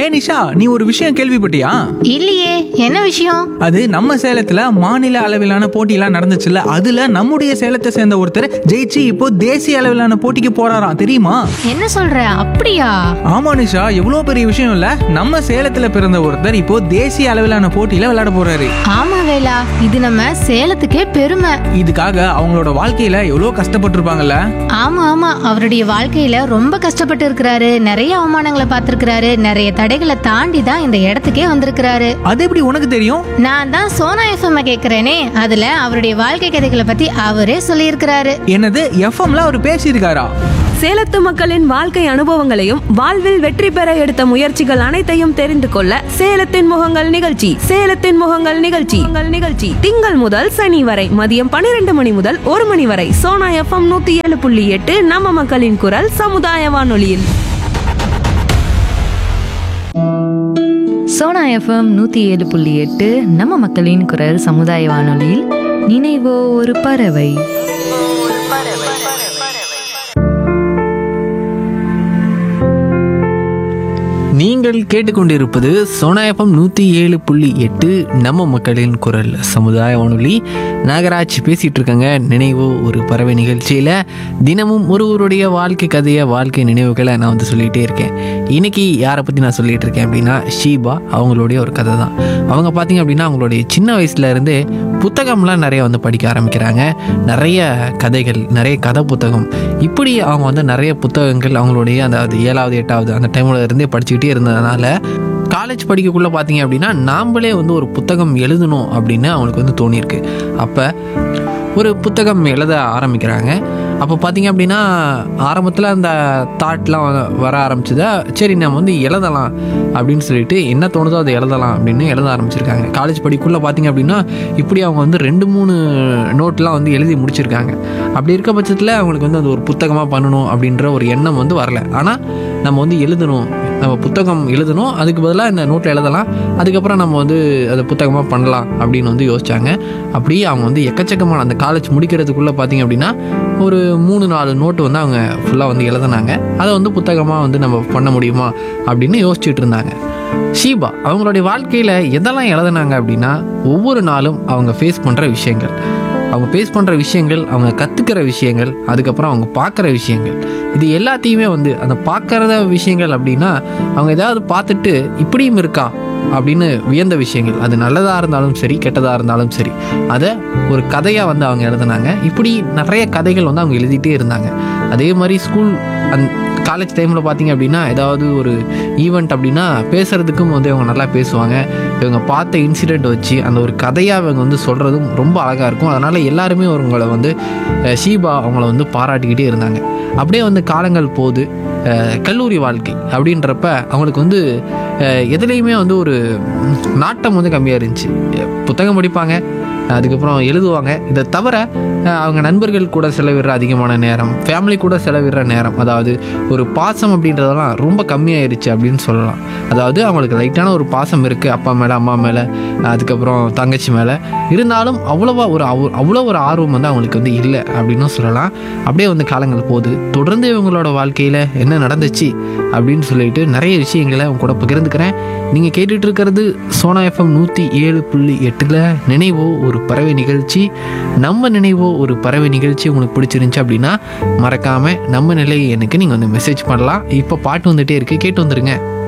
நிஷா நீ ஒரு விஷயம் கேள்விப்பட்டியா இல்லையே என்ன விஷயம் அது நம்ம சேலத்துல மாநில அளவிலான போட்டியெல்லாம் நடந்துச்சுல்ல அதுல நம்முடைய சேலத்தை சேர்ந்த ஒருத்தர் ஜெயிச்சு இப்போ தேசிய அளவிலான போட்டிக்கு போறாராம் தெரியுமா என்ன சொல்ற அப்படியா ஆமா நிஷா எவ்வளவு பெரிய விஷயம் இல்ல நம்ம சேலத்துல பிறந்த ஒருத்தர் இப்போ தேசிய அளவிலான போட்டியில விளையாட போறாரு ஆமா வேலா இது நம்ம சேலத்துக்கே பெருமை இதுக்காக அவங்களோட வாழ்க்கையில எவ்வளவு கஷ்டப்பட்டிருப்பாங்கல்ல ஆமா ஆமா அவருடைய வாழ்க்கையில ரொம்ப கஷ்டப்பட்டு இருக்கிறாரு நிறைய அவமானங்களை பார்த்திருக்கிறாரு நிறைய தடைகளை தாண்டி தான் இந்த இடத்துக்கே வந்திருக்கிறாரு அது எப்படி உனக்கு தெரியும் நான் தான் சோனா எஃப்எம் கேக்குறேனே அதுல அவருடைய வாழ்க்கை கதைகளை பத்தி அவரே சொல்லியிருக்கிறாரு என்னது எஃப்எம்ல அவர் பேசியிருக்காரா சேலத்து மக்களின் வாழ்க்கை அனுபவங்களையும் வாழ்வில் வெற்றி பெற எடுத்த முயற்சிகள் அனைத்தையும் தெரிந்து கொள்ள சேலத்தின் முகங்கள் நிகழ்ச்சி சேலத்தின் முகங்கள் நிகழ்ச்சி உங்கள் நிகழ்ச்சி திங்கள் முதல் சனி வரை மதியம் பன்னிரண்டு மணி முதல் ஒரு மணி வரை சோனா எஃப்எம் நூத்தி ஏழு புள்ளி எட்டு நம்ம மக்களின் குரல் சமுதாய வானொலியில் சோனா எஃப்எம் நூற்றி ஏழு புள்ளி எட்டு நம்ம மக்களின் குரல் சமுதாய வானொலியில் நினைவோ ஒரு பறவை நீங்கள் கேட்டுக்கொண்டிருப்பது சோனாயப்பம் நூற்றி ஏழு புள்ளி எட்டு நம்ம மக்களின் குரல் சமுதாய வானொலி நாகராஜ் பேசிகிட்டு இருக்காங்க நினைவு ஒரு பறவை நிகழ்ச்சியில் தினமும் ஒருவருடைய வாழ்க்கை கதையை வாழ்க்கை நினைவுகளை நான் வந்து சொல்லிகிட்டே இருக்கேன் இன்னைக்கு யாரை பற்றி நான் சொல்லிகிட்டு இருக்கேன் அப்படின்னா ஷீபா அவங்களுடைய ஒரு கதை தான் அவங்க பார்த்தீங்க அப்படின்னா அவங்களுடைய சின்ன வயசுல இருந்தே புத்தகம்லாம் நிறைய வந்து படிக்க ஆரம்பிக்கிறாங்க நிறைய கதைகள் நிறைய கதை புத்தகம் இப்படி அவங்க வந்து நிறைய புத்தகங்கள் அவங்களுடைய அந்த அது ஏழாவது எட்டாவது அந்த டைமில் இருந்தே படிச்சுக்கிட்டே இருந்ததுனால காலேஜ் படிக்கக்குள்ளே பார்த்தீங்க அப்படின்னா நாம்ளே வந்து ஒரு புத்தகம் எழுதணும் அப்படின்னு அவங்களுக்கு வந்து தோணியிருக்கு அப்போ ஒரு புத்தகம் எழுத ஆரம்பிக்கிறாங்க அப்போ பார்த்தீங்க அப்படின்னா ஆரம்பத்தில் அந்த தாட்லாம் வர ஆரம்பிச்சதா சரி நம்ம வந்து எழுதலாம் அப்படின்னு சொல்லிட்டு என்ன தோணுதோ அதை எழுதலாம் அப்படின்னு எழுத ஆரம்பிச்சிருக்காங்க காலேஜ் படிக்குள்ளே பார்த்தீங்க அப்படின்னா இப்படி அவங்க வந்து ரெண்டு மூணு நோட்லாம் வந்து எழுதி முடிச்சிருக்காங்க அப்படி இருக்க பட்சத்தில் அவங்களுக்கு வந்து அது ஒரு புத்தகமாக பண்ணணும் அப்படின்ற ஒரு எண்ணம் வந்து வரல ஆனால் நம்ம வந்து எழுதணும் நம்ம புத்தகம் எழுதணும் அதுக்கு பதிலாக இந்த நோட்டில் எழுதலாம் அதுக்கப்புறம் நம்ம வந்து அதை புத்தகமாக பண்ணலாம் அப்படின்னு வந்து யோசிச்சாங்க அப்படியே அவங்க வந்து எக்கச்சக்கமான அந்த காலேஜ் முடிக்கிறதுக்குள்ளே பார்த்தீங்க அப்படின்னா ஒரு மூணு நாலு நோட்டு வந்து அவங்க ஃபுல்லாக வந்து எழுதுனாங்க அதை வந்து புத்தகமாக வந்து நம்ம பண்ண முடியுமா அப்படின்னு யோசிச்சுட்டு இருந்தாங்க ஷீபா அவங்களுடைய வாழ்க்கையில் எதெல்லாம் எழுதுனாங்க அப்படின்னா ஒவ்வொரு நாளும் அவங்க ஃபேஸ் பண்ணுற விஷயங்கள் அவங்க ஃபேஸ் பண்ணுற விஷயங்கள் அவங்க கற்றுக்கிற விஷயங்கள் அதுக்கப்புறம் அவங்க பார்க்குற விஷயங்கள் இது எல்லாத்தையுமே வந்து அந்த பார்க்குறத விஷயங்கள் அப்படின்னா அவங்க ஏதாவது பார்த்துட்டு இப்படியும் இருக்கா அப்படின்னு வியந்த விஷயங்கள் அது நல்லதாக இருந்தாலும் சரி கெட்டதாக இருந்தாலும் சரி அதை ஒரு கதையாக வந்து அவங்க எழுதுனாங்க இப்படி நிறைய கதைகள் வந்து அவங்க எழுதிட்டே இருந்தாங்க அதே மாதிரி ஸ்கூல் அந் காலேஜ் டைமில் பார்த்தீங்க அப்படின்னா ஏதாவது ஒரு ஈவெண்ட் அப்படின்னா பேசுகிறதுக்கும் வந்து இவங்க நல்லா பேசுவாங்க இவங்க பார்த்த இன்சிடெண்ட் வச்சு அந்த ஒரு கதையாக இவங்க வந்து சொல்கிறதும் ரொம்ப அழகாக இருக்கும் அதனால் எல்லாருமே அவங்கள வந்து அஹ், ஷீபா அவங்கள வந்து பாராட்டிக்கிட்டே இருந்தாங்க அப்படியே வந்து காலங்கள் போகுது அஹ், கல்லூரி வாழ்க்கை அப்படின்றப்ப அவங்களுக்கு வந்து அஹ், எதுலேயுமே வந்து ஒரு ம், நாட்டம் வந்து கம்மியாக இருந்துச்சு புத்தகம் படிப்பாங்க அதுக்கப்புறம் எழுதுவாங்க இதை தவிர அஹ், அவங்க நண்பர்கள் கூட செலவிடுற அதிகமான நேரம் ஃபேமிலி கூட செலவிடுற நேரம் அதாவது ஒரு பாசம் அப்படின்றதெல்லாம் ரொம்ப கம்மியாயிருச்சு அப்படின்னு சொல்லலாம் அதாவது அவங்களுக்கு லைட்டான ஒரு பாசம் இருக்குது அப்பா மேலே அம்மா மேலே அதுக்கப்புறம் தங்கச்சி மேலே இருந்தாலும் அவ்வளோவா ஒரு அவ- அவ்வளோ ஒரு ஆர்வம் வந்து அவங்களுக்கு வந்து இல்லை அப்படின்னும் சொல்லலாம் அப்படியே வந்து காலங்கள் போகுது தொடர்ந்து இவங்களோட வாழ்க்கையில் என்ன நடந்துச்சு அப்படின்னு சொல்லிட்டு நிறைய விஷயங்களை அவங்க கூட பகிர்ந்துக்கிறேன் நீங்கள் கேட்டுட்டு இருக்கிறது சோனா எஃப்எம் நூற்றி ஏழு புள்ளி எட்டில் நினைவோ ஒரு பறவை நிகழ்ச்சி நம்ம நினைவோ ஒரு பறவை நிகழ்ச்சி உங்களுக்கு பிடிச்சிருந்துச்சு அப்படின்னா மறக்காமல் நம்ம நிலை எனக்கு நீங்கள் வந்து மெசேஜ் பண்ணலாம் இப்போ பாட்டு வந்துட்டே இருக்கு கேட்டு வந்துருங்க